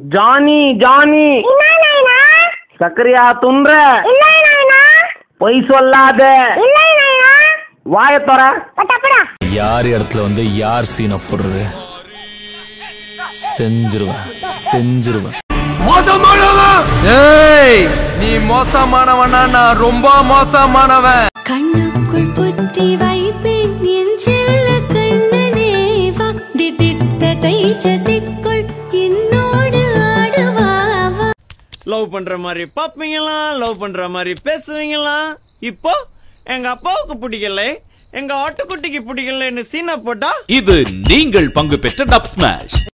Johnny Johnny என்ன நாயனா சக்கரையா துன்ற இல்லை நாயனா பொய் சொல்லாத இல்லை நாயனா வாய தொற பட்டப்படா யார் இடத்துல வந்து யார் சீனை போடுறது செஞ்சிருவேன் செஞ்சிருவேன் ஏய் நீ மோசமானவனா நான் ரொம்ப மோசமானவன் கண்ணுக்குள் புத்தி வைப்பேன் என் செல்ல கண்ணனே வா திதித்ததை சதிக்குள் என்னோடு ஆடுவா வா லவ் பண்ற மாதிரி பாப்பீங்களா லவ் பண்ற மாதிரி பேசுவீங்களா இப்போ எங்க அப்பாவுக்கு பிடிக்கல எங்க ஆட்டுக்குட்டிக்கு பிடிக்கலன்னு சீனை போட்டா இது நீங்கள் பங்கு பெற்ற டப் ஸ்மாஷ்